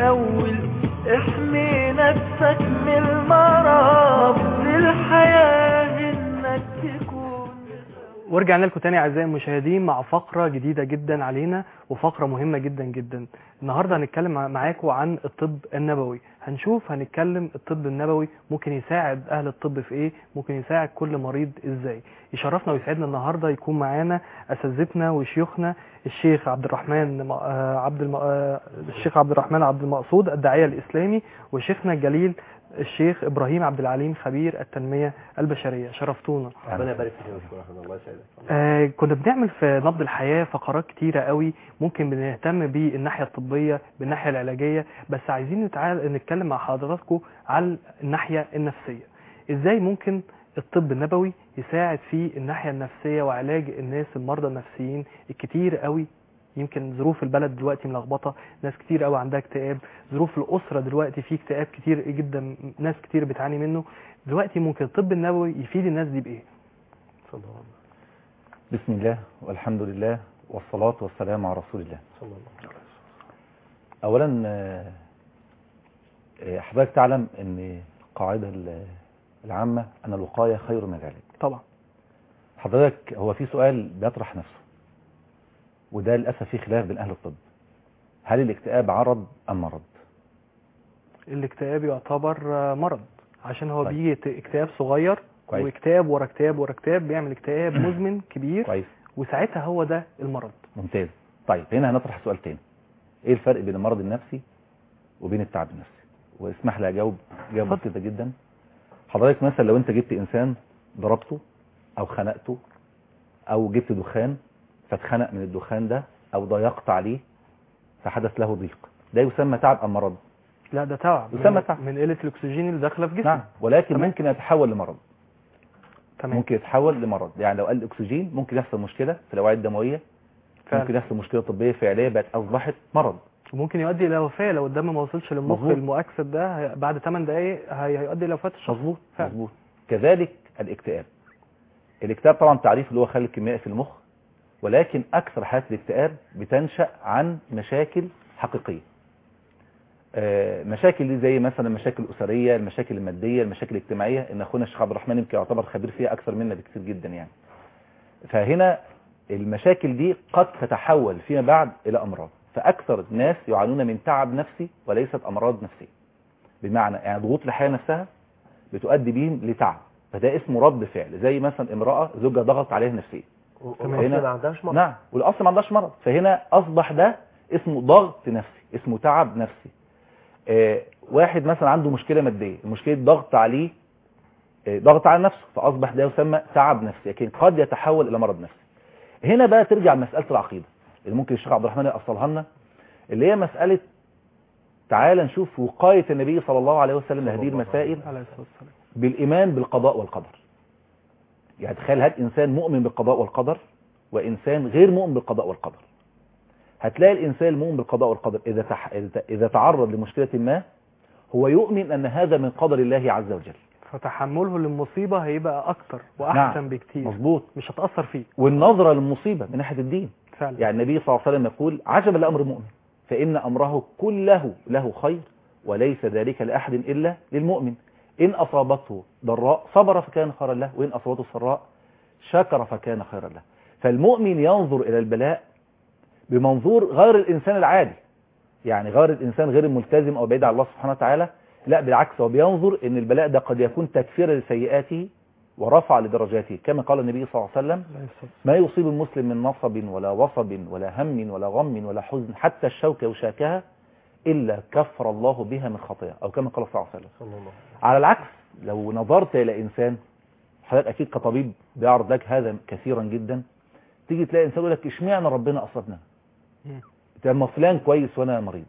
الأول احمي نفسك من المرض للحياة انك تكون ورجعنا لكم تاني اعزائي المشاهدين مع فقره جديده جدا علينا وفقره مهمه جدا جدا النهارده هنتكلم مع- معاكم عن الطب النبوي هنشوف هنتكلم الطب النبوي ممكن يساعد اهل الطب في ايه ممكن يساعد كل مريض ازاي يشرفنا ويسعدنا النهارده يكون معانا اساتذتنا وشيوخنا الشيخ عبد الرحمن م- آه، عبد الم... آه، الشيخ عبد الرحمن عبد المقصود الداعيه الاسلامي وشيخنا الجليل الشيخ ابراهيم عبد العليم خبير التنميه البشريه شرفتونا ربنا يبارك فيك يا دكتور احمد الله يسعدك آه كنا بنعمل في نبض الحياة فقرات كتيرة قوي ممكن بنهتم بالناحية الطبية بالناحية العلاجية بس عايزين نتعال نتكلم مع حضراتكم على الناحية النفسية ازاي ممكن الطب النبوي يساعد في الناحية النفسية وعلاج الناس المرضى النفسيين الكتير قوي يمكن ظروف البلد دلوقتي ملخبطه ناس كتير قوي عندها اكتئاب ظروف الاسره دلوقتي في اكتئاب كتير جدا ناس كتير بتعاني منه دلوقتي ممكن الطب النبوي يفيد الناس دي بايه صلى الله عليه بسم الله والحمد لله والصلاة والسلام على رسول الله صلى الله عليه وسلم أولا آه، آه، حضرتك تعلم أن القاعدة ال- العامة أن الوقاية خير من العلاج طبعا حضرتك هو في سؤال بيطرح نفسه وده للأسف في خلاف بين أهل الطب هل الاكتئاب عرض أم مرض الاكتئاب يعتبر آه، مرض عشان هو طيب. بيجي ت- اكتئاب صغير كويس. واكتئاب ورا اكتئاب ورا اكتئاب بيعمل اكتئاب مزمن كبير كويس وساعتها هو ده المرض ممتاز طيب هنا هنطرح سؤال تاني ايه الفرق بين المرض النفسي وبين التعب النفسي واسمح لي اجاوب اجابه اتفضل. بسيطه جدا حضرتك مثلا لو انت جبت انسان ضربته او خنقته او جبت دخان فاتخنق من الدخان ده او ضيقت عليه فحدث له ضيق ده يسمى تعب ام مرض لا ده تعب يسمى من, تعب. من قله الاكسجين اللي داخله في جسمه نعم ولكن تمام. ممكن يتحول لمرض تمام ممكن يتحول لمرض يعني لو قل الاكسجين ممكن يحصل مشكله في الاوعيه الدمويه فعلا. ممكن يحصل مشكله طبيه فعليه بقت اصبحت مرض وممكن يؤدي الى وفاه لو الدم ما وصلش للمخ مظبوط. المؤكسد ده هي- بعد 8 دقائق هي- هيؤدي الى وفاه الشخص مظبوط فعلا. مظبوط كذلك الاكتئاب الاكتئاب طبعا تعريف اللي هو خلل الكيميائي في المخ ولكن اكثر حالات الاكتئاب بتنشا عن مشاكل حقيقيه آه، مشاكل دي زي مثلا المشاكل الاسريه المشاكل الماديه المشاكل الاجتماعيه ان اخونا الشيخ عبد الرحمن يمكن يعتبر خبير فيها اكثر منا بكثير جدا يعني فهنا المشاكل دي قد تتحول فيما بعد الى امراض فاكثر الناس يعانون من تعب نفسي وليست امراض نفسيه بمعنى يعني ضغوط الحياه نفسها بتؤدي بيهم لتعب فده اسمه رد فعل زي مثلا امراه زوجها ضغط عليها نفسيا وأصلا هنا- ما عندهاش مرض نعم والاصل ما عندهاش مرض فهنا اصبح ده اسمه ضغط نفسي اسمه تعب نفسي آه واحد مثلا عنده مشكله ماديه المشكله ضغط عليه آه ضغط على نفسه فاصبح ده يسمى تعب نفسي لكن قد يتحول الى مرض نفسي هنا بقى ترجع مساله العقيده اللي ممكن الشيخ عبد الرحمن يأصلها لنا اللي هي مساله تعال نشوف وقايه النبي صلى الله عليه وسلم لهذه المسائل عليه الصلاه والسلام بالإيمان بالقضاء والقدر يعني تخيل هات إنسان مؤمن بالقضاء والقدر وإنسان غير مؤمن بالقضاء والقدر هتلاقي الإنسان المؤمن بالقضاء والقدر إذا, تح... إذا- إذا تعرض لمشكلة ما هو يؤمن أن هذا من قدر الله عز وجل فتحمله للمصيبه هيبقى اكتر واحسن نعم. بكتير مظبوط مش هتاثر فيه والنظرة للمصيبة من ناحية الدين فعلا يعني النبي صلى الله عليه وسلم يقول عجبا لأمر المؤمن فإن أمره كله له خير وليس ذلك لأحد إلا للمؤمن إن أصابته ضراء صبر فكان خيرا له وإن أصابته سراء شكر فكان خيرا له فالمؤمن ينظر إلى البلاء بمنظور غير الإنسان العادي يعني غير الإنسان غير الملتزم أو بعيد عن الله سبحانه وتعالى لا بالعكس هو بينظر إن البلاء ده قد يكون تكفيرا لسيئاته ورفع لدرجاته كما قال النبي صلى الله عليه وسلم عليه الصلاة ما يصيب المسلم من نصب ولا وصب ولا هم ولا غم ولا حزن حتى الشوكة وشاكها إلا كفر الله بها من خطيئة أو كما قال صلى الله عليه وسلم صلى الله عليه وسلم على العكس لو نظرت إلى إنسان حضرتك أكيد كطبيب بيعرض لك هذا كثيرا جدا تيجي تلاقي إنسان يقول لك اشمعنى ربنا أصابنا مم. لما فلان كويس وأنا مريض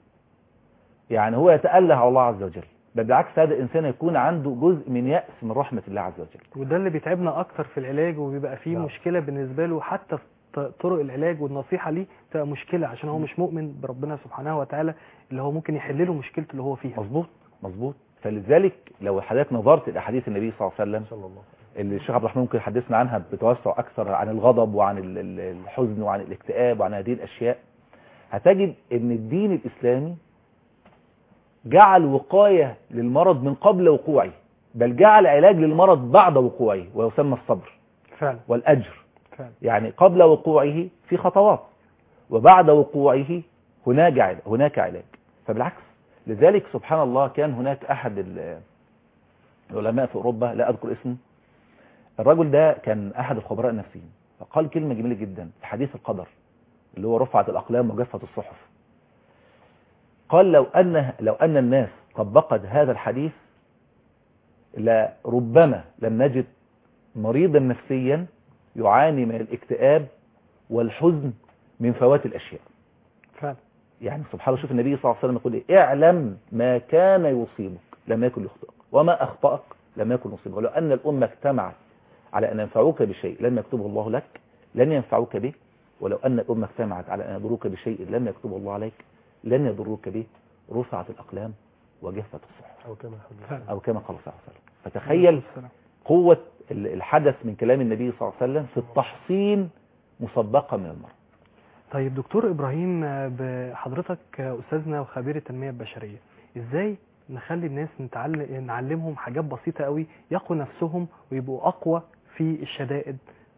يعني هو يتأله على الله عز وجل بل بالعكس هذا الإنسان يكون عنده جزء من يأس من رحمة الله عز وجل وده اللي بيتعبنا اكتر في العلاج وبيبقى فيه نعم. مشكله بالنسبه له حتى في ط- طرق العلاج والنصيحه ليه تبقى مشكله عشان هو مش مؤمن بربنا سبحانه وتعالى اللي هو ممكن يحل له مشكلته اللي هو فيها مظبوط مظبوط فلذلك لو حضرتك نظرت الأحاديث النبي صلى الله عليه وسلم صلى الله عليه وسلم اللي الشيخ عبد الرحمن ممكن يحدثنا عنها بتوسع اكثر عن الغضب وعن ال- ال- الحزن وعن الاكتئاب وعن هذه الاشياء هتجد ان الدين الاسلامي جعل وقاية للمرض من قبل وقوعه بل جعل علاج للمرض بعد وقوعه ويسمى الصبر فعلا والأجر فعلا يعني قبل وقوعه في خطوات وبعد وقوعه هناك علاج هناك علاج فبالعكس لذلك سبحان الله كان هناك أحد ال- العلماء في أوروبا لا أذكر اسمه الرجل ده كان أحد الخبراء النفسيين فقال كلمة جميلة جدا في حديث القدر اللي هو رفعت الأقلام وجفت الصحف قال لو أن لو أن الناس طبقت هذا الحديث لربما لم نجد مريضا نفسيا يعاني من الاكتئاب والحزن من فوات الأشياء فعلا يعني سبحان الله شوف النبي صلى الله عليه وسلم يقول إيه اعلم ما كان يصيبك لم يكن يخطئك وما أخطأك لم يكن يصيبك ولو أن الأمة اجتمعت على أن ينفعوك بشيء لم يكتبه الله لك لن ينفعوك به ولو أن الأمة اجتمعت على أن يضروك بشيء لم يكتبه الله عليك لن يضروك به رفعت الأقلام وجفت الصحف أو كما حدث فعلا أو كما قال صلى الله عليه وسلم فتخيل السلام. قوة ال- الحدث من كلام النبي صلى الله عليه وسلم في التحصين مسبقا من المرض طيب دكتور ابراهيم آه، بحضرتك آه، استاذنا وخبير التنميه البشريه ازاي نخلي الناس نتعلم نعلمهم حاجات بسيطه قوي يقوا نفسهم ويبقوا اقوى في الشدائد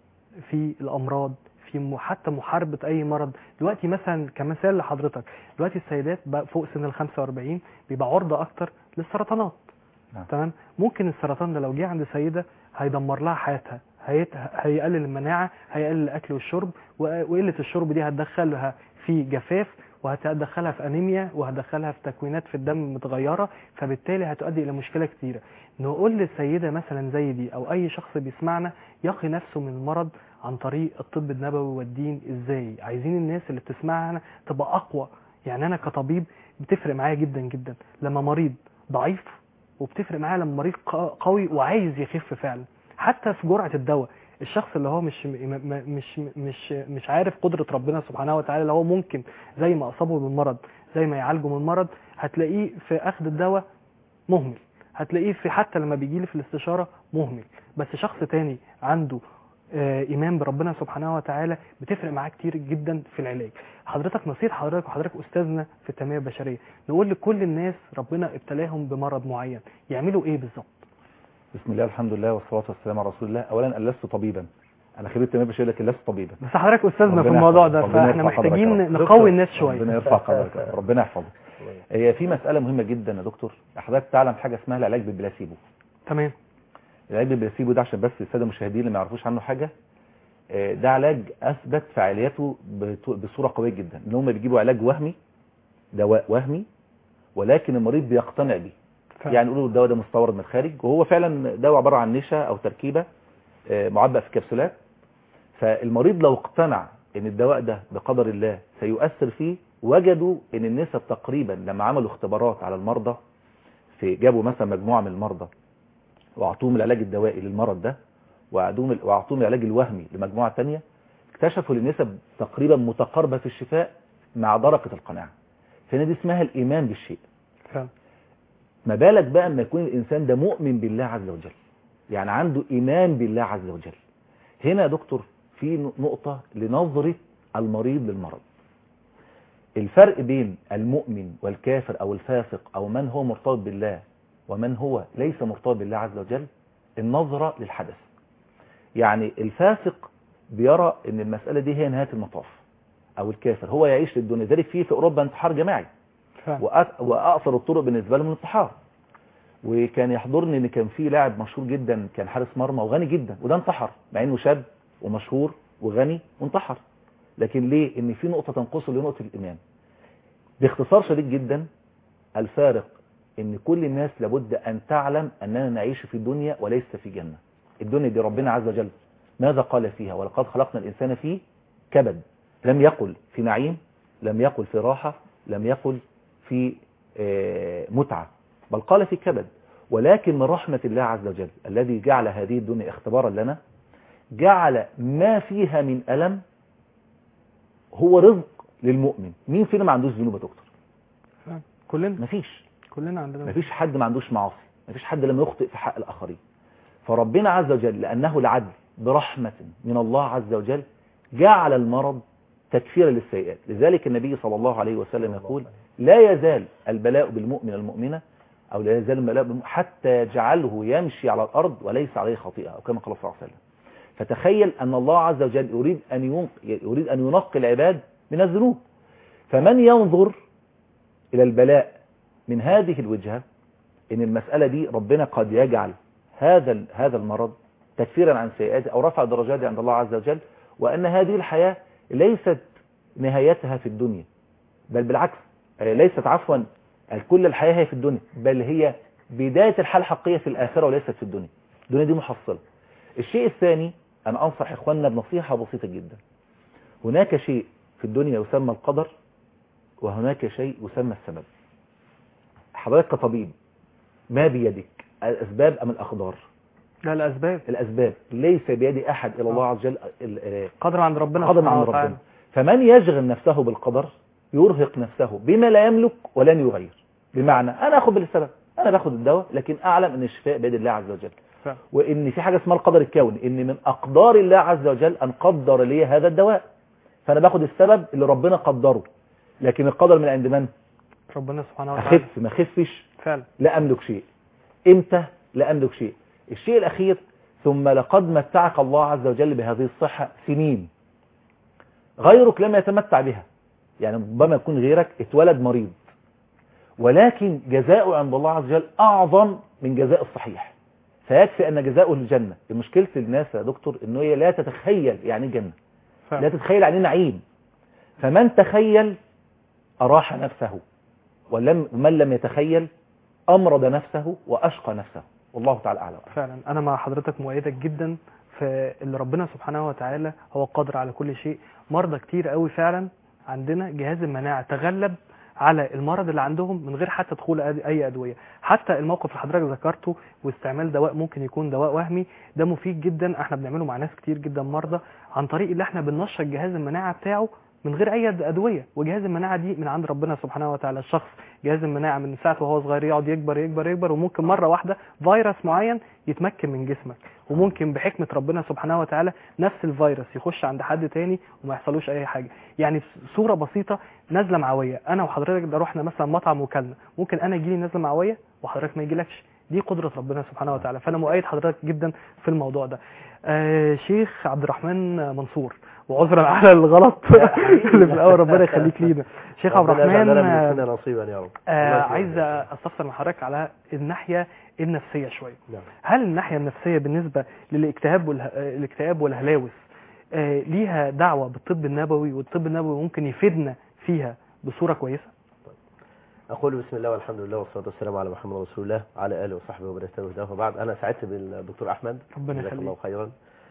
في الامراض في م- حتى محاربه اي مرض دلوقتي مثلا كمثال لحضرتك دلوقتي السيدات بقى فوق سن ال 45 بيبقى عرضه اكتر للسرطانات نعم. تمام ممكن السرطان ده لو جه عند سيده هيدمر لها حياتها هيت- هيقلل المناعه هيقلل الاكل والشرب و- وقله الشرب دي هتدخلها في جفاف وهتدخلها في انيميا وهتدخلها في تكوينات في الدم متغيره فبالتالي هتؤدي الى مشكله كتيره نقول للسيده مثلا زي دي او اي شخص بيسمعنا يقي نفسه من المرض عن طريق الطب النبوي والدين ازاي عايزين الناس اللي بتسمعنا تبقى اقوى يعني انا كطبيب بتفرق معايا جدا جدا لما مريض ضعيف وبتفرق معايا لما مريض ق- قوي وعايز يخف فعلا حتى في جرعه الدواء الشخص اللي هو مش م- م- مش مش مش عارف قدره ربنا سبحانه وتعالى اللي هو ممكن زي ما اصابه بالمرض زي ما يعالجه من المرض هتلاقيه في اخذ الدواء مهمل هتلاقيه في حتى لما بيجي لي في الاستشاره مهمل بس شخص تاني عنده آه، ايمان بربنا سبحانه وتعالى بتفرق معاه كتير جدا في العلاج حضرتك نصيحه حضرتك وحضرتك استاذنا في التنميه البشريه نقول لكل الناس ربنا ابتلاهم بمرض معين يعملوا ايه بالظبط بسم الله الحمد لله والصلاة والسلام على رسول الله أولا أنا لست طبيبا أنا خبير التنمية البشرية لكن لست طبيبا بس حضرتك استاذنا في ربنا الموضوع يحفظك. ده ربنا فاحنا يرفع قدرك محتاجين يا رب. نقوي الناس ربنا شويه يرفع قدرك يا رب. ربنا يحفظك هي في مسألة مهمة جدا يا دكتور حضرتك تعلم حاجة اسمها العلاج بالبلاسيبو تمام العلاج بالبلاسيبو ده عشان بس السادة المشاهدين اللي ما يعرفوش عنه حاجة آه، ده علاج أثبت فعاليته بت- بصورة قوية جدا إن هم بيجيبوا علاج وهمي دواء وهمي ولكن المريض بيقتنع بيه فعلا. يعني يقولوا الدواء ده مستورد من الخارج وهو فعلا دواء عبارة عن نشا أو تركيبة آه، معبأ في كبسولات فالمريض لو اقتنع ان الدواء ده بقدر الله سيؤثر فيه وجدوا ان النسب تقريبا لما عملوا اختبارات على المرضى في جابوا مثلا مجموعة من المرضى واعطوهم العلاج الدوائي للمرض ده واعطوهم واعطوهم العلاج الوهمي لمجموعة تانية اكتشفوا ان النسب تقريبا متقاربة في الشفاء مع درجة القناعة فهنا دي اسمها الايمان بالشيء فعلا ما بالك بقى اما يكون الانسان ده مؤمن بالله عز وجل يعني عنده ايمان بالله عز وجل هنا يا دكتور في نقطة لنظرة المريض للمرض الفرق بين المؤمن والكافر او الفاسق او من هو مرتبط بالله ومن هو ليس مرتبط بالله عز وجل النظرة للحدث يعني الفاسق بيرى ان المسألة دي هي نهاية المطاف او الكافر هو يعيش للدنيا ذلك فيه في اوروبا انتحار جماعي فعلا وأك- واقصر الطرق بالنسبه لهم الانتحار وكان يحضرني ان كان في لاعب مشهور جدا كان حارس مرمى وغني جدا وده انتحر مع انه شاب ومشهور وغني وانتحر لكن ليه ان في نقطه تنقصه لنقطه الايمان باختصار شديد جدا الفارق ان كل الناس لابد ان تعلم اننا نعيش في دنيا وليس في جنه الدنيا دي ربنا عز وجل ماذا قال فيها ولقد خلقنا الانسان في كبد لم يقل في نعيم لم يقل في راحه لم يقل في آه، متعة بل قال في كبد ولكن من رحمة الله عز وجل الذي جعل هذه الدنيا اختبارا لنا جعل ما فيها من ألم هو رزق للمؤمن مين فينا ما عندوش ذنوب يا دكتور فعلا كلنا مفيش كلنا عندنا مفيش حد ما عندوش معاصي مفيش حد لم يخطئ في حق الآخرين فربنا عز وجل لأنه العدل برحمة من الله عز وجل جعل المرض تكفيرا للسيئات لذلك النبي صلى الله عليه وسلم يقول لا يزال البلاء بالمؤمن المؤمنة أو لا يزال البلاء بالمؤمن حتى يجعله يمشي على الأرض وليس عليه خطيئة أو كما قال صلى الله عليه وسلم فتخيل أن الله عز وجل يريد أن ينق- يريد أن ينقي العباد من الذنوب فمن ينظر إلى البلاء من هذه الوجهة إن المسألة دي ربنا قد يجعل هذا ال- هذا المرض تكفيرا عن سيئاته أو رفع درجاته عند الله عز وجل وأن هذه الحياة ليست نهايتها في الدنيا بل بالعكس آه، ليست عفوا كل الحياة هي في الدنيا بل هي بداية الحالة الحقيقية في الآخرة وليست في الدنيا الدنيا دي محصلة الشيء الثاني أنا أنصح إخواننا بنصيحة بسيطة جدا هناك شيء في الدنيا يسمى القدر وهناك شيء يسمى السبب حضرتك كطبيب ما بيدك الأسباب أم الأقدار لا الاسباب الأسباب ليس بيد أحد إلى الله عز وجل ال- ال- قدر عند ربنا قدر سبحانه عند وتعالى. ربنا فمن يشغل نفسه بالقدر يرهق نفسه بما لا يملك ولن يغير بمعنى أنا أخذ بالسبب أنا باخد الدواء لكن أعلم أن الشفاء بيد الله عز وجل فعلا. وإن في حاجة اسمها القدر الكوني إن من أقدار الله عز وجل أن قدر لي هذا الدواء فأنا باخد السبب اللي ربنا قدره لكن القدر من عند من ربنا سبحانه وتعالى أخف ما خفش فعلا لا أملك شيء إمتى لا أملك شيء الشيء الأخير ثم لقد متعك الله عز وجل بهذه الصحة سنين غيرك لم يتمتع بها يعني ربما يكون غيرك اتولد مريض ولكن جزاؤه عند الله عز وجل أعظم من جزاء الصحيح فيكفي أن جزاؤه الجنة مشكلة الناس يا دكتور أنه هي لا تتخيل يعني جنة لا فعلا تتخيل يعني نعيم فمن تخيل أراح نفسه ولم من لم يتخيل أمرض نفسه وأشقى نفسه والله تعالى أعلم فعلا انا مع حضرتك مؤيدك جدا في اللي ربنا سبحانه وتعالى هو قادر على كل شيء مرضى كتير قوي فعلا عندنا جهاز المناعه تغلب على المرض اللي عندهم من غير حتى دخول أد- اي ادويه حتى الموقف اللي حضرتك ذكرته واستعمال دواء ممكن يكون دواء وهمي ده مفيد جدا احنا بنعمله مع ناس كتير جدا مرضى عن طريق اللي احنا بننشط جهاز المناعه بتاعه من غير اي أد- ادويه وجهاز المناعه دي من عند ربنا سبحانه وتعالى الشخص جهاز المناعه من ساعه وهو صغير يقعد يكبر يكبر يكبر وممكن مره واحده فيروس معين يتمكن من جسمك وممكن بحكمه ربنا سبحانه وتعالى نفس الفيروس يخش عند حد تاني وما يحصلوش اي حاجه يعني في صوره بسيطه نزله معويه انا وحضرتك ده رحنا مثلا مطعم وكلنا ممكن انا يجي لي نزله معويه وحضرتك ما يجيلكش دي قدره ربنا سبحانه وتعالى فانا مؤيد حضرتك جدا في الموضوع ده آه شيخ عبد الرحمن منصور وعذرا على الغلط اللي في الاول ربنا يخليك لينا شيخ عبد ربنا يجعل الرحمن لنا آه، من كنا نصيبا يا رب آه الله يسلمك. عايز استفسر من حضرتك على الناحيه النفسيه شويه نعم. هل الناحيه النفسيه بالنسبه للاكتئاب واله... آه، الاكتئاب والهلاوس آه ليها دعوه بالطب النبوي والطب النبوي ممكن يفيدنا فيها بصوره كويسه أقول بسم الله والحمد لله والصلاة والسلام على محمد رسول الله وعلى آله وصحبه وبارك وهداه وبعد أنا سعدت بالدكتور أحمد ربنا جزاك يخليك. الله خيرا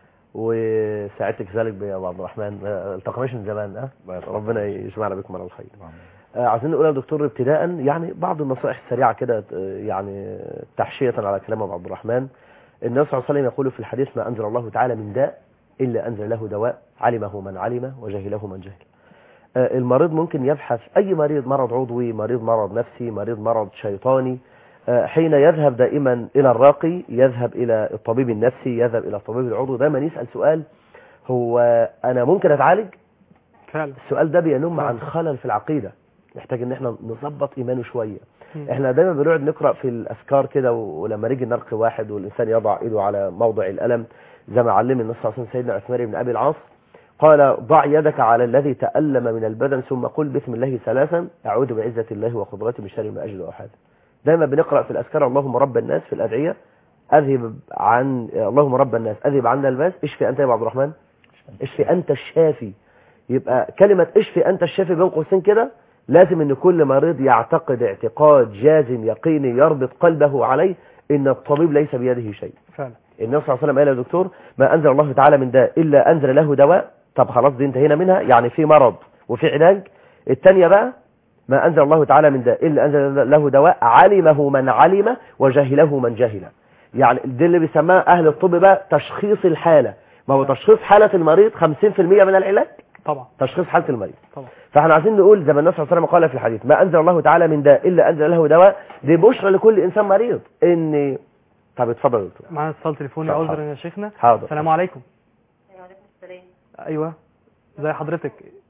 وسعدت كذلك بأبو عبد الرحمن ما التقناش من زمان أه ربنا يجمعنا بكم على الخير آه، عايزين نقول يا دكتور ابتداء يعني بعض النصائح السريعة كده آه، يعني تحشية على كلام أبو عبد الرحمن النبي صلى الله عليه وسلم يقول في الحديث ما أنزل الله تعالى من داء إلا أنزل له دواء علمه من علمه وجهله من جهل آه، المريض ممكن يبحث أي مريض مرض عضوي مريض مرض نفسي مريض مرض شيطاني آه، حين يذهب دائما إلى الراقي يذهب إلى الطبيب النفسي يذهب إلى الطبيب العضوي دائما يسأل سؤال هو أنا ممكن أتعالج فعلا السؤال ده بينم نعم. عن خلل في العقيدة محتاج ان احنا نظبط ايمانه شوية مم. احنا دايما بنقعد نقرأ في الاذكار كده و- ولما نيجي نلقي واحد والانسان يضع ايده على موضع الالم زي ما علم النبي صلى الله عليه وسلم سيدنا عثمان بن ابي العاص قال ضع يدك على الذي تألم من البدن ثم قل بسم الله ثلاثا اعوذ بعزة الله وقدرته من شر ما اجد واحد دايما بنقرأ في الاذكار اللهم رب الناس في الادعية اذهب عن اللهم رب الناس اذهب عنا الباس اشفي انت يا أبو عبد الرحمن اشفي انت الشافي يبقى كلمة اشفي انت الشافي بين قوسين كده لازم ان كل مريض يعتقد اعتقاد جازم يقيني يربط قلبه عليه ان الطبيب ليس بيده شيء فعلا النبي صلى الله عليه وسلم قال يا دكتور ما انزل الله تعالى من داء الا انزل له دواء طب خلاص دي انتهينا منها يعني في مرض وفي علاج الثانيه بقى ما انزل الله تعالى من داء الا انزل له دواء علمه من علم وجهله من جهل يعني دي اللي بيسماه اهل الطب بقى تشخيص الحاله ما هو تشخيص حاله المريض 50% من العلاج طبعا تشخيص حاله المريض طبعا فاحنا عايزين نقول زي ما النبي صلى الله عليه وسلم قال في الحديث ما انزل الله تعالى من داء الا انزل له دواء دي بشرى لكل انسان مريض ان طب اتفضل يا دكتور معانا اتصال تليفوني حاضر. عذرا يا شيخنا حاضر السلام عليكم وعليكم السلام ايوه زي حضرتك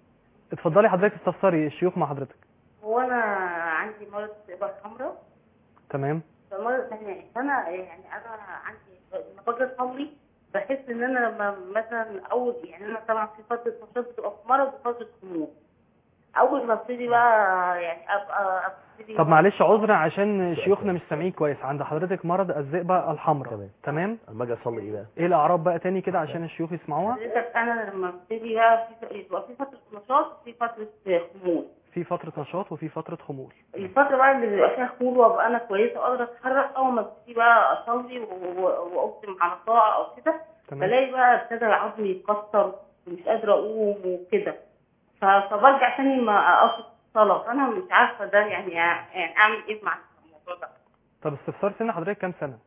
اتفضلي حضرتك استفسري الشيوخ مع حضرتك هو انا عندي مرض ابر حمراء تمام فمرض ثانيه فانا يعني انا عندي لما باجي اصلي بحس ان انا لما مثلا اول يعني انا طبعا في فتره نشاط بتبقى في مرض وفتره خمول اول ما ابتدي بقى يعني ابقى ابتدي طب معلش عذرا عشان شيوخنا مش سامعين كويس عند حضرتك مرض الذئبه الحمراء تمام. تمام اما اجي اصلي ايه بقى ايه الاعراض بقى تاني كده عشان الشيوخ يسمعوها حضرتك انا لما ابتدي بقى في يبقى في فتره نشاط وفي فتره خمول في فتره نشاط وفي فتره خمول الفترة بقى اللي بيبقى فيها خمول وابقى انا كويسة واقدر اتحرك اول ما ابتدي بقى اصلي و- و- واقسم على طاعة او كده تمام بلاقي بقى ابتدى عظمي يتكسر ومش قادرة اقوم وكده ف- فبرجع تاني ما اقف الصلاة فانا مش عارفة ده يعني يعني اعمل ايه مع الموضوع ده طب استفسار سن حضرتك كام سنه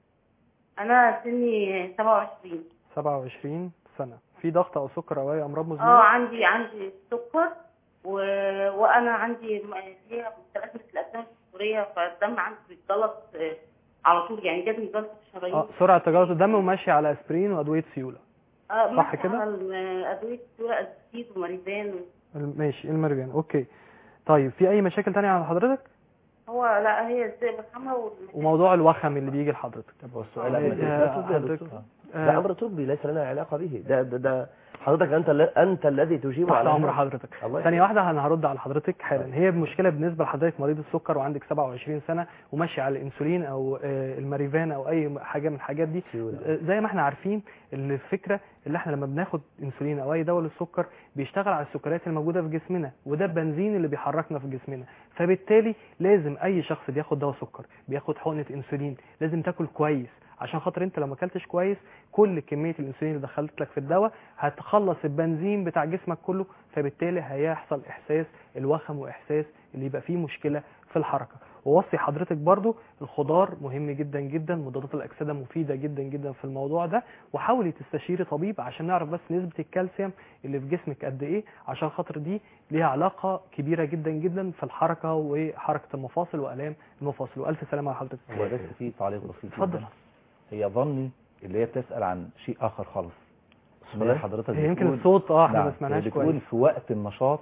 انا سني 27 27 سنه في ضغط او سكر او اي امراض اه مزمنه عندي عندي سكر و... وانا عندي م- هي مختلفات مثل الاسنان السكريه فالدم عندي بيتجلط آه، على طول يعني جاتني جلطه في الشرايين اه سرعه تجلط الدم وماشي على اسبرين وادويه سيوله آه، صح ماشي كده؟ على ال- ادويه سورة اسيد وماريزان الم- ماشي المرجان اوكي طيب في اي مشاكل تانية عند حضرتك هو لا هي الذئبه الحمراء وال- وموضوع الوخم اللي بيجي لحضرتك طب هو السؤال آه، قبل ما آه، تسأل. طب يا حضرتك- دكتور. آه، ده امر طبي ليس لنا علاقه به ده ده, ده حضرتك انت الل- انت الذي تجيب تحت على امر هذا. حضرتك الله ثانيه يخليك. واحده انا هرد على حضرتك حالا هي مشكله بالنسبه لحضرتك مريض السكر وعندك 27 سنه وماشي على الانسولين او آه، الماريفان او اي حاجه من الحاجات دي سيولة. آه، زي ما احنا عارفين اللي الفكره اللي احنا لما بناخد انسولين او اي دواء للسكر بيشتغل على السكريات الموجوده في جسمنا وده البنزين اللي بيحركنا في جسمنا فبالتالي لازم اي شخص بياخد دواء سكر بياخد حقنه انسولين لازم تاكل كويس عشان خاطر انت لو ما اكلتش كويس كل كميه الانسولين اللي دخلت لك في الدواء هتخلص البنزين بتاع جسمك كله فبالتالي هيحصل احساس الوخم واحساس اللي يبقى فيه مشكله في الحركه ووصي حضرتك برضو الخضار مهم جدا جدا مضادات الاكسده مفيده جدا جدا في الموضوع ده وحاولي تستشيري طبيب عشان نعرف بس نسبه الكالسيوم اللي في جسمك قد ايه عشان خاطر دي ليها علاقه كبيره جدا جدا في الحركه وحركه المفاصل والام المفاصل والف سلامه على حضرتك هو بس في تعليق بسيط اتفضل. جدا. هي ظني اللي هي بتسأل عن شيء آخر خالص صحيح. هي حضرتك هي يمكن بتقول- الصوت اه احنا نعم، ما سمعناش هي بتقول كويس في وقت النشاط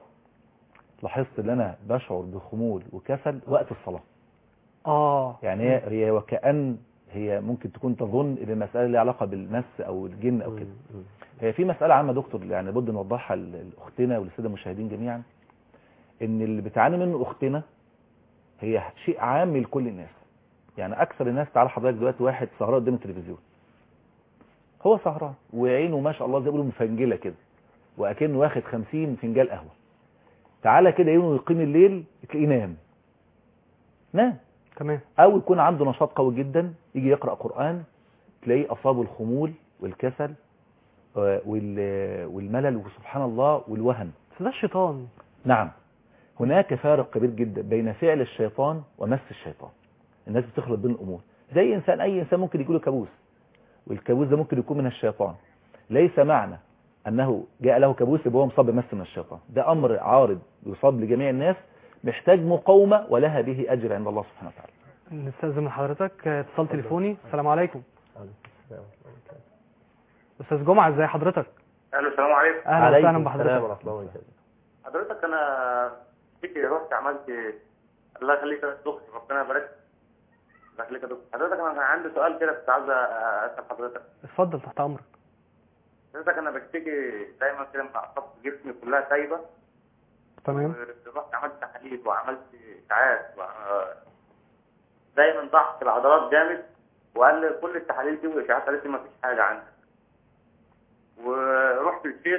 لاحظت ان انا بشعر بخمول وكسل وقت الصلاة اه يعني هي هي وكأن هي ممكن تكون تظن ان المسألة ليها علاقة بالمس او الجن او كده مم. هي في مسألة عامة دكتور يعني لابد نوضحها ل- لأختنا وللسادة المشاهدين جميعا ان اللي بتعاني منه أختنا هي شيء عام لكل الناس يعني أكثر الناس تعالى حضرتك دلوقتي واحد سهران قدام التلفزيون هو سهران وعينه ما شاء الله زي ما بيقولوا مفنجلة كده وأكنه واخد 50 فنجان قهوة تعالى كده يوم يقيم الليل تلاقيه نام نام تمام او يكون عنده نشاط قوي جدا يجي يقرأ قرآن تلاقيه اصابه الخمول والكسل آه، وال- والملل وسبحان الله والوهن بس ده الشيطان نعم هناك فارق كبير جدا بين فعل الشيطان ومس الشيطان الناس بتخلط بين الامور زي انسان اي انسان ممكن يجيله كابوس والكابوس ده ممكن يكون من الشيطان ليس معنى انه جاء له كابوس يبقى هو مصاب بمس من الشيطان ده امر عارض يصاب لجميع الناس محتاج مقاومه ولها به اجر عند الله سبحانه وتعالى نستاذن من حضرتك آه، اتصال تليفوني السلام عليكم استاذ جمعه ازي حضرتك الو السلام عليكم اهلا عليكم وسهلا السلام بحضرتك ورحمه الله وبركاته حضرتك انا فيك رحت عملت الله يخليك يا دكتور ربنا يبارك الله يخليك يا دكتور حضرتك انا كان عندي سؤال كده كنت عاوز اسال حضرتك اتفضل تحت امرك حضرتك انا بشتكي دايما كده من اعصاب جسمي كلها سايبه تمام رحت عملت تحاليل وعملت اشعاعات و... دايما ضعف في العضلات جامد وقال لي كل التحاليل دي والاشعاعات قالت لي ما فيش حاجه عندك ورحت للشيخ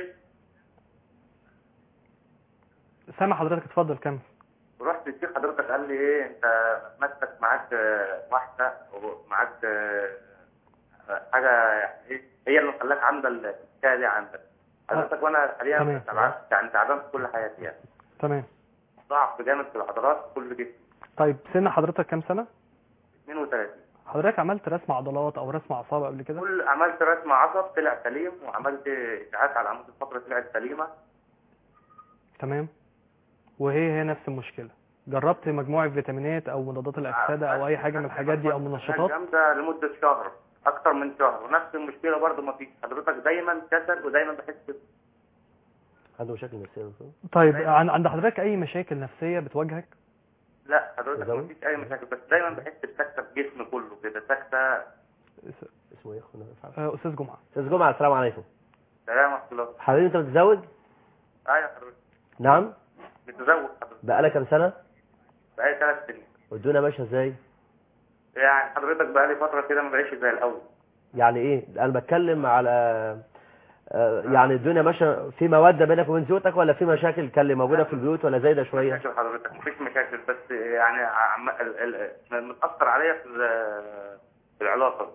سامع حضرتك اتفضل كمل ورحت للشيخ حضرتك قال لي ايه انت ماسك معاك آه، واحده ومعاك آه، آه، حاجه يعني ايه هي اللي مخلاك عامله الحكايه دي عندك حضرتك وانا حاليا تمام. تعبان يعني تعبان في كل حياتي يعني تمام ضعف جامد في العضلات في كل جسمي طيب سن حضرتك كام سنه 32 حضرتك عملت رسم عضلات او رسم اعصاب قبل كده كل عملت رسم عصب طلع سليم وعملت اشعاعات على عمود الفقره طلعت سليمه تمام وهي هي نفس المشكله جربت مجموعه فيتامينات او مضادات الاكسده او اي حاجه من الحاجات دي او منشطات جامده لمده شهر اكتر من شهر ونفس المشكله برضو ما فيش حضرتك دايما كسل ودايما بحس عنده مشاكل نفسيه يا دكتور طيب عن- عند حضرتك اي مشاكل نفسيه بتواجهك لا حضرتك تزوج؟ مفيش اي مشاكل بس دايما بحس بسكته في جسمي كله كده سكته اسمه ايه اخونا آه، استاذ جمعه استاذ جمعه السلام عليكم سلام ورحمه الله حبيبي انت متزوج ايوه حضرتك نعم متزوج حضرتك بقالك كام سنه بقالي ثلاث سنين والدنيا ماشيه ازاي يعني حضرتك بقالي فتره كده ما بقيش زي الاول يعني ايه انا بتكلم على آه، يعني الدنيا ماشيه في موده بينك وبين زوجتك ولا في مشاكل كان اللي موجوده في البيوت ولا زايده شويه مشاكل حضرتك مفيش مشاكل بس يعني عم... ال... ال... متاثر عليا في ال- في العلاقه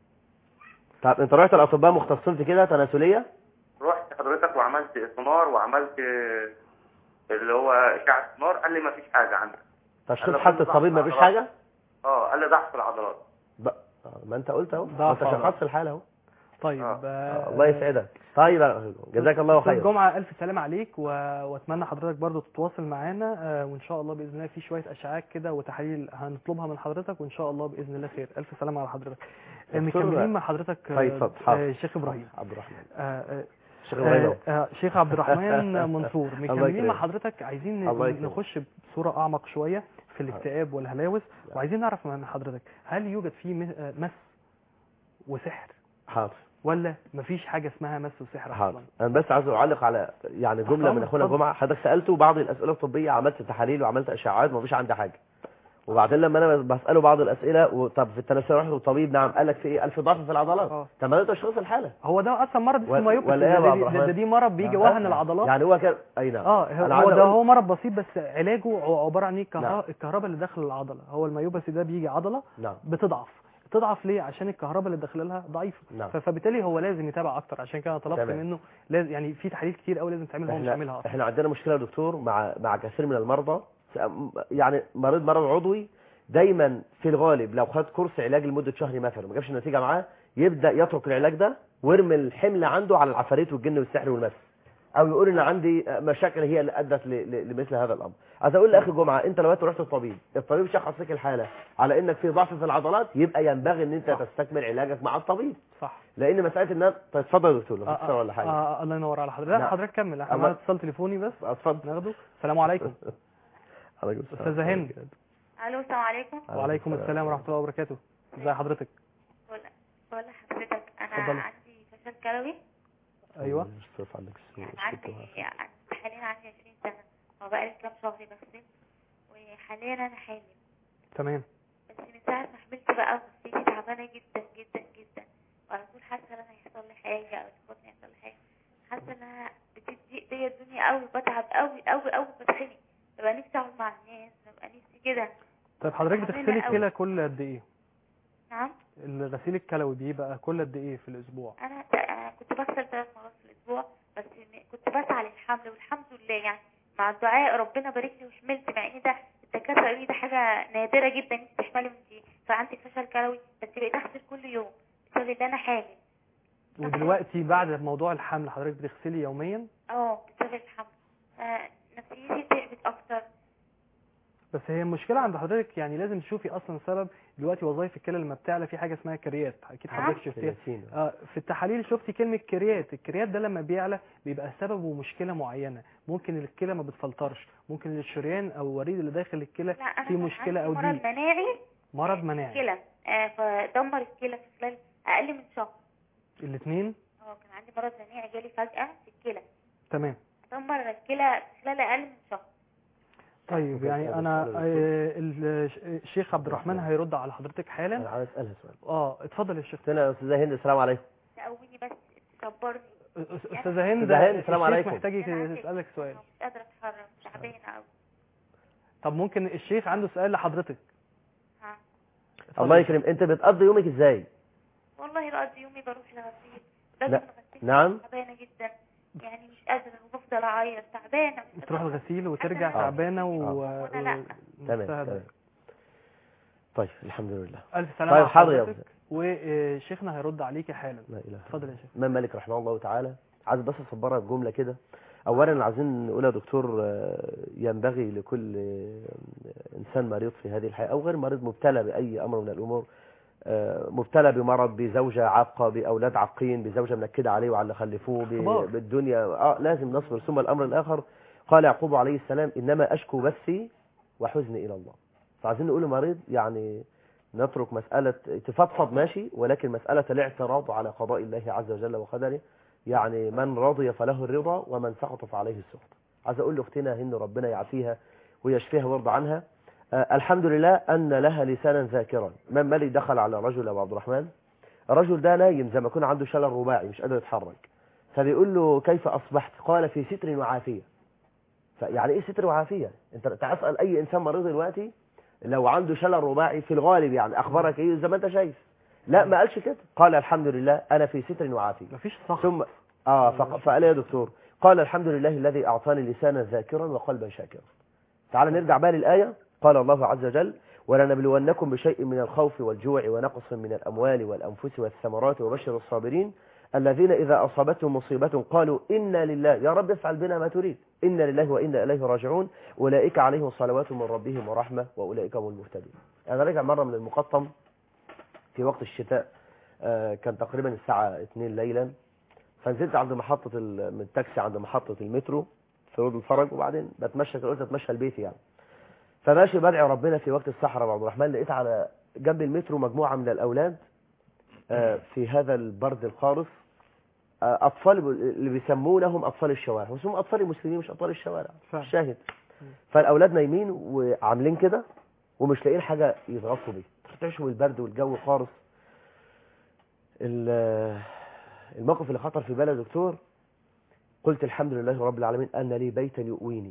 طب انت رحت الاطباء مختصين في كده تناسليه رحت حضرتك وعملت سونار وعملت اللي هو اشعه سونار قال لي مفيش حاجه عندك تشخيص أنا حاله كنت الطبيب ضعف مفيش عضلات. حاجه اه قال لي ضعف في العضلات ب... آه، ما انت قلت اهو ما ضعف انت عضلات. شخصت الحاله اهو طيب آه. آه، الله يسعدك طيب يا- جزاك الله استاذ خير جمعه الف سلام عليك و... واتمنى حضرتك برضو تتواصل معانا آه، وان شاء الله باذن الله في شويه اشعاعات كده وتحاليل هنطلبها من حضرتك وان شاء الله باذن الله خير الف سلام على حضرتك آه، دكتور- مكملين مع حضرتك آه، طيب، اتفضل. آه، حاضر. شيخ ابراهيم عبد الرحمن آه، آه، الشيخ ابراهيم آه، اهو. آه، شيخ عبد الرحمن منصور مكملين يكرمك. مع حضرتك عايزين الله يكرمك. نخش بصوره اعمق شويه في الاكتئاب والهلاوس وعايزين نعرف من حضرتك هل يوجد فيه م- آه، مس وسحر حاضر ولا مفيش حاجه اسمها مس وسحر حاضر اصلا انا بس عايز اعلق على يعني جمله من اتفضل، اخونا اتفضل. جمعه حضرتك سالته بعض الاسئله الطبيه عملت تحاليل وعملت اشعاعات ومفيش عندي حاجه وبعدين لما انا بساله بعض الاسئله و- طب في التناسل رحت للطبيب نعم قال لك في ايه الف ضعف في العضلات اه طب ما ده تشخيص الحاله هو ده اصلا مرض اسمه ولا- مايوبس ولا إيه يا ده, أبو عبد دي, ده, الرحمن؟ ده دي مرض بيجي آه. وهن العضلات يعني هو كان اي نعم اه أنا هو عايز ده أقول- هو مرض بسيط بس علاجه ع- عباره عن ايه الكهرباء نعم. الكهرباء اللي داخل العضله هو المايوبس ده بيجي عضله نعم بتضعف تضعف ليه عشان الكهرباء اللي داخل لها ضعيفه نعم ف- فبالتالي هو لازم يتابع اكتر عشان كده أنا طلبت تمام. منه لازم يعني في تحاليل كتير قوي لازم تعمل هو مش عاملها احنا اصلا احنا عندنا مشكله يا دكتور مع مع كثير من المرضى يعني مريض مرض عضوي دايما في الغالب لو خد كورس علاج لمده شهر مثلا ما جابش النتيجه معاه يبدا يترك العلاج ده ويرمي الحمل عنده على العفاريت والجن والسحر والمس او يقول ان عندي مشاكل هي اللي ادت ل- ل- لمثل هذا الامر عايز اقول لاخي جمعه انت لو رحت الطبيب الطبيب شخص لك الحاله على انك في ضعف في العضلات يبقى ينبغي ان انت صح. تستكمل علاجك مع الطبيب صح لان مساله ان طيب اتفضل يا دكتور لو في آه استفسار ولا حاجه آه الله ينور على حضرتك لا نعم. حضرتك كمل احنا الله- معانا اتصال تليفوني بس اتفضل ناخده السلام عليكم عليكم السلام. استاذه هند الو السلام عليكم وعليكم السلام ورحمه الله وبركاته ازي حضرتك بقول بقول لحضرتك انا اتفضلي. عندي فشل كلوي ايوه الصرف عندك السوق عندي حاليا عندي 20 سنه وبقالي كام شهر بغسل وحاليا انا حامل تمام بس من ساعه ما حملت بقى نفسيتي تعبانه جدا جدا جدا وعلى طول حاسه ان انا هيحصل لي حاجه او البطن هيحصل لي حاجه حاسه ان انا بتضيق بيا الدنيا قوي بتعب قوي قوي قوي بتخنق ببقى نفسي اقعد مع الناس ببقى نفسي كده طيب حضرتك تعبانة بتغسلي قوي. الكلى كل قد ايه نعم الغسيل الكلوي بيبقى كل قد ايه في الاسبوع انا أنا كنت بغسل ثلاث مرات في الاسبوع بس م- كنت بسعى للحمل والحمد لله يعني مع الدعاء ربنا بارك لي وحملت مع ان ده الدكاتره قالوا لي ده حاجه نادره جدا انت تحملي وانت فعندك فشل كلوي بس بقيت اغسل كل يوم بسبب ان انا حامل ودلوقتي بعد موضوع الحمل حضرتك بتغسلي يوميا اه بسبب الحمل فنفسيتي تعبت اكتر بس هي المشكله عند حضرتك يعني لازم تشوفي اصلا سبب دلوقتي وظائف الكلى لما بتعلى في حاجه اسمها كريات اكيد نعم. حضرتك شفتيها كرياتين. آه، في التحاليل شفتي كلمة كريات الكريات ده لما بيعلى بيبقى سببه مشكلة معينة ممكن الكلى ما بتفلترش ممكن الشريان او الوريد اللي داخل الكلى لا انا في كان مشكلة عندي او مرض ضيق مناعي مرض مناعي كلى آه فدمر الكلى في خلال اقل من شهر الاثنين اه كان عندي مرض مناعي جالي فجاه في الكلى تمام دمر الكلى في خلال اقل من شهر طيب ممكن يعني أسأل انا سؤال آه، ال- الشيخ عبد الرحمن هيرد على حضرتك انا حالا عايز اسالها سؤال اه اتفضل يا شيخ اختنا يا استاذه هند السلام عليكم تقويني بس تصبرني أس- استاذة هند أستاذة هند، السلام الشيخ عليكم. محتاج أنا عندي- يسألك سؤال مش قادره اتحرك تعبانه قوي طب ممكن الشيخ عنده سؤال لحضرتك ها اتفضل الله يا شيخ. يكرم انت بتقضي يومك ازاي والله بقضي يومي بروح لغسيل لا. لازم غسيل نعم. تعبانه جدا يعني مش قادره وبفضل اعيط تعبانه مش بتروح قادرة. الغسيل وترجع آه. تعبانة و... آه. وأنا لا. تمام ونفسها تمام طيب الحمد لله ألف سلامة طيب على حاضر يا حضرتك وشيخنا هيرد عليكي حالا لا اله اتفضل يا شيخ الإمام مالك رحمه الله تعالى عايز بس اصبرها بجمله كده اولا عايزين نقول يا دكتور آه، ينبغي لكل آه، انسان مريض في هذه الحياه او غير مريض مبتلى باي امر من الامور آه، مبتلى بمرض بزوجة عاقة بأولاد عاقين بزوجة منكدة عليه وعلى اللي خلفوه ب- اختبار. بالدنيا آه لازم نصبر ثم الأمر الآخر قال يعقوب عليه السلام إنما أشكو بثي وحزني إلى الله فعايزين نقول لمريض يعني نترك مسألة تفضفض ماشي ولكن مسألة الاعتراض على قضاء الله عز وجل وقدره يعني من رضي فله الرضا ومن سقط فعليه السخط عايز أقول لأختنا هند ربنا يعافيها ويشفيها ويرضى عنها آه الحمد لله أن لها لسانا ذاكرا من ملك دخل على رجل أبو عبد الرحمن الرجل ده نايم زي ما يكون عنده شلل رباعي مش قادر يتحرك فبيقول له كيف أصبحت قال في ستر وعافية فيعني إيه ستر وعافية أنت تسأل أي إنسان مريض دلوقتي لو عنده شلل رباعي في الغالب يعني أخبارك إيه زي ما أنت شايف لا ما قالش كده قال الحمد لله أنا في ستر وعافية مفيش صح ثم اه فق- فقال يا دكتور قال الحمد لله الذي اعطاني لسانا ذاكرا وقلبا شاكرا تعال نرجع بقى للايه قال الله عز وجل ولنبلونكم بشيء من الخوف والجوع ونقص من الاموال والانفس والثمرات وبشر الصابرين الذين اذا اصابتهم مصيبه قالوا انا لله يا رب افعل بنا ما تريد انا لله وانا اليه راجعون اولئك عليهم صلوات من ربهم ورحمه واولئك هم المهتدون انا راجع مره من المقطم في وقت الشتاء آه، كان تقريبا الساعه 2 ليلا فنزلت عند محطة ال- من التاكسي عند محطة المترو في رود الفرج وبعدين بتمشى كده قلت اتمشى البيت يعني فماشي بدعي ربنا في وقت الصحراء أبو عبد الرحمن لقيت على جنب المترو مجموعة من الأولاد آه، في هذا البرد القارس آه، أطفال ب- اللي بيسمونهم أطفال الشوارع واسمهم أطفال المسلمين مش أطفال الشوارع فعلا. شاهد فالأولاد نايمين وعاملين كده ومش لاقيين حاجة يتغطوا بيها تعيشوا البرد والجو قارس ال- الموقف اللي خطر في بالي يا دكتور قلت الحمد لله رب العالمين أن لي بيتا يؤويني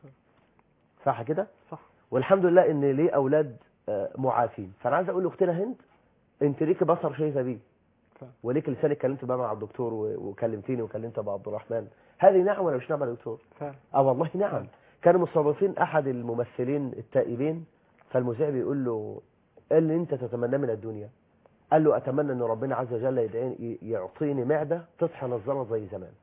صح كده صح والحمد لله ان ليه اولاد آه، معافين فانا عايز اقول لاختنا هند انت ليك بصر شايفه بيه فعلا. وليك لسان اتكلمت بقى مع الدكتور و- وكلمتيني وكلمت ابو عبد الرحمن هذه نعمه ولا مش نعمه يا دكتور فعلا اه والله نعم كانوا مستضيفين احد الممثلين التائبين فالمذيع بيقول له ايه اللي انت تتمناه من الدنيا قال له اتمنى ان ربنا عز وجل يدعيني يعطيني معده تطحن الزلط زي زمان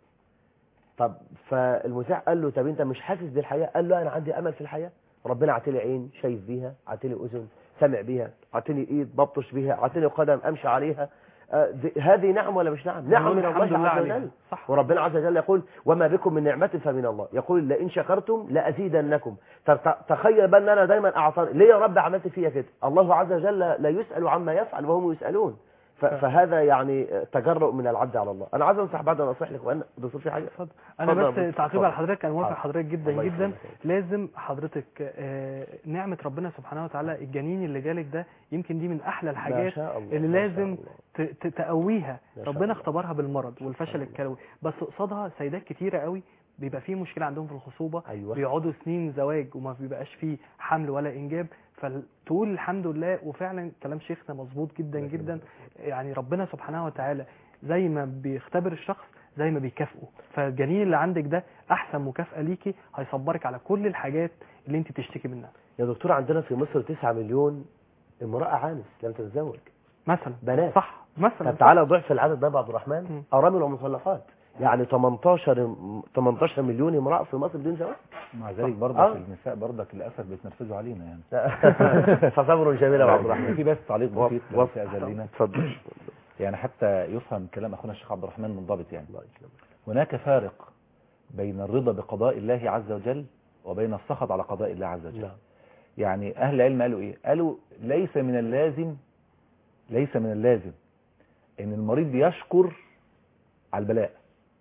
طب فالمذيع قال له طب انت مش حاسس بالحياه قال له انا عندي امل في الحياه ربنا عطيني عين شايف بيها عطيني اذن سمع بيها عطيني ايد ببطش بيها عطيني قدم امشي عليها آه، دي- هذه نعم ولا مش نعم نعم من الحمد الله لله عز عليها. وجل صح وربنا عز وجل يقول وما بكم من نعمة فمن الله يقول لئن شكرتم لأزيدنكم طب ت- تخيل بقى ان انا دايما اعطاني ليه يا رب عملت فيا كده الله عز وجل لا يسأل عما يفعل وهم يسألون ف- فهذا يعني تجرؤ من العبد على الله انا عايز انصح بعد نصيح لك وان دكتور في حاجه اتفضل انا اتفضل يا بس دكتور، تعقيب على اتفضل. حضرتك انا موافق حاضر. حضرتك جدا الله جدا يسلمك. لازم حضرتك آه، نعمه ربنا سبحانه وتعالى الجنين اللي جالك ده يمكن دي من احلى ما الحاجات شاء الله اللي ما شاء لازم الله. ت- ت- تقويها ما شاء ربنا الله. اختبرها بالمرض والفشل الله. الكلوي بس قصادها سيدات كتيره قوي بيبقى فيه مشكله عندهم في الخصوبه ايوه بيقعدوا سنين زواج وما بيبقاش فيه حمل ولا انجاب فتقول الحمد لله وفعلا كلام شيخنا مظبوط جدا الله جدا يعني ربنا سبحانه وتعالى زي ما بيختبر الشخص زي ما بيكافئه فالجنين اللي عندك ده احسن مكافأة ليكي هيصبرك على كل الحاجات اللي انت بتشتكي منها يا دكتور عندنا في مصر 9 مليون امراه عانس لم تتزوج مثلا بنات. صح مثلا طب تعالى ضعف العدد ده يا عبد الرحمن مم. ارامل ومطلقات يعني 18 18 مليون امراه في مصر بدون زواج مع ذلك برضك آه. النساء برضك للاسف بيتنرفزوا علينا يعني فصبر جميل يا عبد الرحمن في بس تعليق بسيط لو وف- تأذن لنا اتفضل يعني حتى يفهم كلام اخونا الشيخ عبد الرحمن منضبط يعني الله يسلمك. هناك فارق بين الرضا بقضاء الله عز وجل وبين السخط على قضاء الله عز وجل نعم يعني اهل العلم قالوا ايه قالوا ليس من اللازم ليس من اللازم ان المريض يشكر على البلاء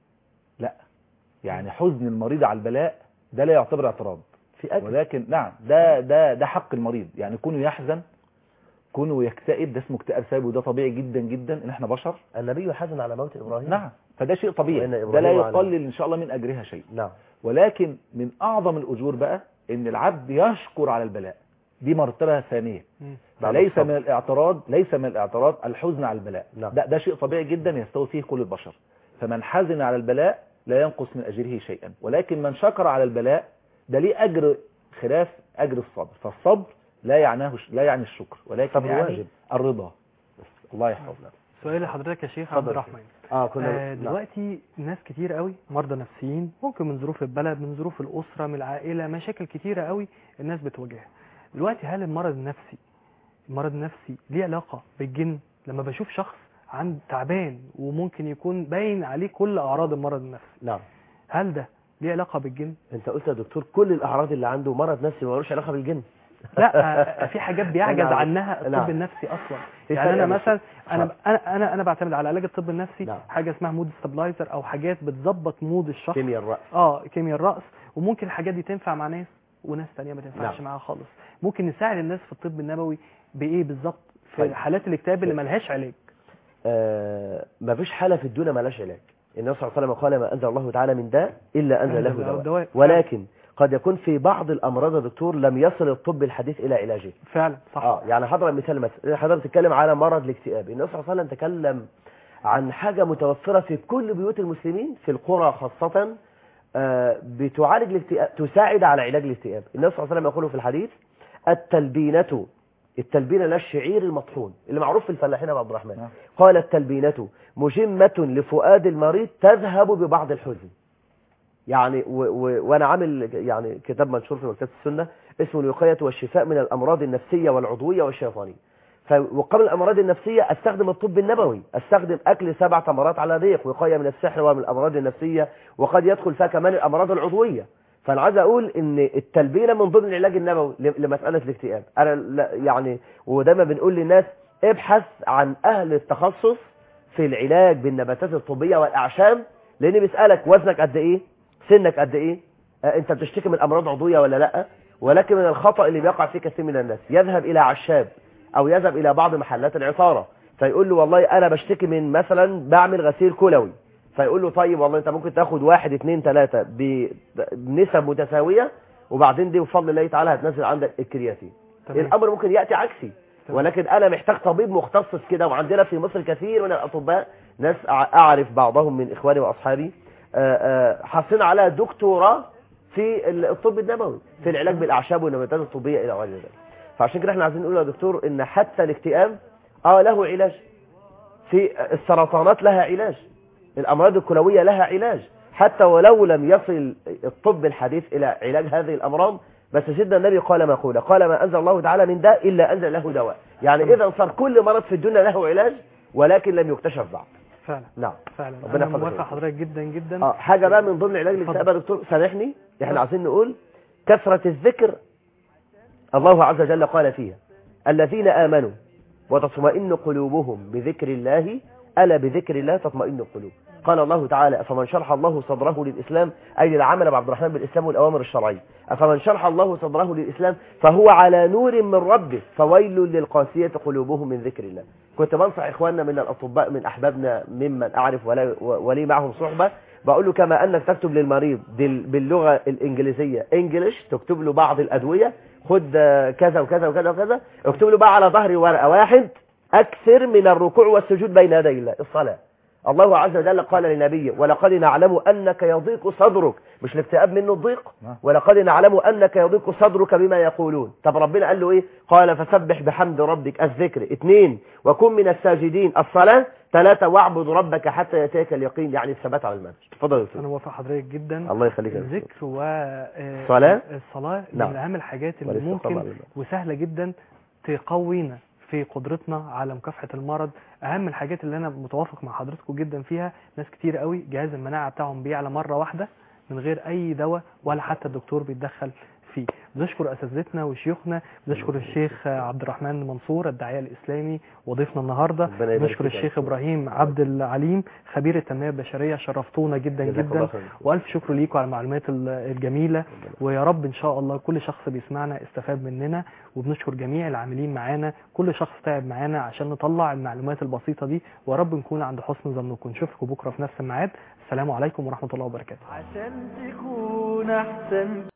لا يعني حزن المريض على البلاء ده لا يعتبر اعتراض في اجر ولكن نعم ده ده ده حق المريض يعني كونه يحزن كونه يكتئب ده اسمه اكتئاب سبب وده طبيعي جدا جدا ان احنا بشر النبي حزن على موت ابراهيم نعم فده شيء طبيعي وإن ده لا إبراهيم على- يقلل ان شاء الله من اجرها شيء نعم ولكن من اعظم الاجور بقى ان العبد يشكر على البلاء دي مرتبه ثانيه مم. بعد فليس الصبر. من الاعتراض ليس من الاعتراض الحزن على البلاء نعم. ده ده شيء طبيعي جدا يستوي فيه كل البشر فمن حزن على البلاء لا ينقص من اجره شيئا ولكن من شكر على البلاء ده ليه اجر خلاف اجر الصبر فالصبر لا يعناه لا يعني الشكر ولكن صبر يعني واجب. الرضا بس الله يحفظنا سؤال لحضرتك يا شيخ اتفضل عبد يا الرحمن اه كنا آه نعم. دلوقتي ناس كتير قوي مرضى نفسيين ممكن من ظروف البلد من ظروف الأسرة من العائلة مشاكل كتيرة قوي الناس بتواجهها دلوقتي هل المرض النفسي المرض النفسي ليه علاقه بالجن لما بشوف شخص عند تعبان وممكن يكون باين عليه كل اعراض المرض النفسي نعم هل ده ليه علاقه بالجن انت قلت يا دكتور كل الاعراض اللي عنده مرض نفسي ملوش علاقه بالجن لا في حاجات بيعجز نعم. عنها الطب نعم. النفسي اصلا في يعني فرق انا يا مثلا انا نعم. انا انا انا بعتمد على علاج الطب النفسي نعم. حاجه اسمها مود ستابلايزر او حاجات بتظبط مود الشخص كيمياء الراس اه كيمياء الرأس وممكن الحاجات دي تنفع مع ناس وناس تانية ما تنفعش نعم. معاها خالص ممكن نساعد الناس في الطب النبوي بايه بالظبط في طيب. حالات الاكتئاب اللي ملهاش علاج آه ما فيش حاله في الدنيا مالهاش علاج النبي صلى الله عليه وسلم قال ما انزل الله تعالى من داء الا انزل له دواء دواء ولكن قد يكون في بعض الامراض يا دكتور لم يصل الطب الحديث الى علاجه فعلا صح اه يعني هضرب مثال مثلا حضرتك بتتكلم على مرض الاكتئاب النبي صلى الله عليه وسلم تكلم عن حاجه متوفره في كل بيوت المسلمين في القرى خاصه آه بتعالج الاكتئاب تساعد على علاج الاكتئاب النبي صلى الله عليه وسلم يقول في الحديث التلبينه التلبينه لا الشعير المطحون اللي معروف في الفلاحين يا أبو عبد الرحمن نعم. قال التلبينه مجمه لفؤاد المريض تذهب ببعض الحزن يعني و و وانا عامل يعني كتاب منشور في مكتبه السنه اسمه الوقايه والشفاء من الامراض النفسيه والعضويه والشيطانيه ف- وقبل الامراض النفسيه استخدم الطب النبوي استخدم اكل سبع تمرات على ريق وقايه من السحر ومن الامراض النفسيه وقد يدخل فيها كمان الامراض العضويه فانا عايز اقول ان التلبينه من ضمن العلاج النبوي ل- لمساله الاكتئاب انا لا- يعني ودايما بنقول للناس ابحث عن اهل التخصص في العلاج بالنباتات الطبيه والاعشاب لان بيسالك وزنك قد ايه سنك قد ايه آه، انت بتشتكي من امراض عضويه ولا لا ولكن من الخطا اللي بيقع فيه كثير من الناس يذهب الى عشاب او يذهب الى بعض محلات العطاره فيقول له والله انا بشتكي من مثلا بعمل غسيل كلوي فيقول له طيب والله انت ممكن تاخد واحد اتنين تلاتة ب- بنسب متساويه وبعدين دي بفضل الله تعالى هتنزل عندك الكرياتين تمام. الامر ممكن ياتي عكسي تمام. ولكن انا محتاج طبيب مختص في كده وعندنا في مصر كثير من الاطباء ناس أع- اعرف بعضهم من اخواني واصحابي آه، آه، حاصلين على دكتوراه في ال- الطب النبوي في العلاج بالاعشاب والنباتات الطبيه الى غير ذلك فعشان كده احنا عايزين نقول يا دكتور ان حتى الاكتئاب اه له علاج في السرطانات لها علاج الامراض الكلويه لها علاج حتى ولو لم يصل الطب الحديث الى علاج هذه الامراض بس سيدنا النبي قال مقوله قال ما انزل الله تعالى من داء الا انزل له دواء يعني اذا صار كل مرض في الدنيا له علاج ولكن لم يكتشف بعد فعلا نعم فعلا ربنا انا يحفظك موافق يا حضرتك جدا جدا اه حاجه بقى من ضمن علاج الاكتئاب يا دكتور سامحني احنا عايزين نقول كثره الذكر الله عز وجل قال فيها الذين امنوا وتطمئن قلوبهم بذكر الله الا بذكر الله تطمئن القلوب قال الله تعالى فمن شرح الله صدره للاسلام اي للعمل بعبد الرحمن بالاسلام والاوامر الشرعيه افمن شرح الله صدره للاسلام فهو على نور من ربه فويل للقاسيه قلوبهم من ذكر الله كنت بنصح اخواننا من الاطباء من احبابنا ممن اعرف ولا ولي معهم صحبه بقول له كما انك تكتب للمريض بال- باللغه الانجليزيه انجلش تكتب له بعض الادويه خد آه، كذا وكذا وكذا وكذا اكتب له بقى على ظهر ورقه واحد اكثر من الركوع والسجود بين يدي الله الصلاه الله عز وجل قال لنبيه ولقد نعلم انك يضيق صدرك مش الاكتئاب منه الضيق نعم. ولقد نعلم انك يضيق صدرك بما يقولون طب ربنا قال له ايه قال فسبح بحمد ربك الذكر اثنين وكن من الساجدين الصلاه ثلاثه واعبد ربك حتى ياتيك اليقين يعني الثبات على المنهج تفضل يا دكتور. انا موافق حضرتك جدا الله يخليك يا دكتور. الذكر و آه، صلاة؟ الصلاة نعم. من اهم الحاجات اللي والاستقامة ممكن على الله. وسهلة جدا تقوينا في قدرتنا على مكافحة المرض اهم الحاجات اللي انا متوافق مع حضرتكم جدا فيها ناس كتير قوي جهاز المناعة بتاعهم بيعلى مرة واحدة من غير اي دواء ولا حتى الدكتور بيتدخل فيه بنشكر اساتذتنا وشيوخنا بنشكر الشيخ عبد الرحمن منصور الداعيه الاسلامي وضيفنا النهارده ربنا يبارك بنشكر فيك يا الشيخ دكتور. ابراهيم عبد العليم خبير التنميه البشريه شرفتونا جدا جزاك الله جدا خير. والف شكر ليكم على المعلومات ال- الجميله ويا رب ان شاء الله كل شخص بيسمعنا استفاد مننا وبنشكر جميع العاملين معانا كل شخص تعب معانا عشان نطلع المعلومات البسيطه دي ويا رب نكون عند حسن ظنكم نشوفكم بكره في نفس الميعاد السلام عليكم ورحمه الله وبركاته عشان تكون احسن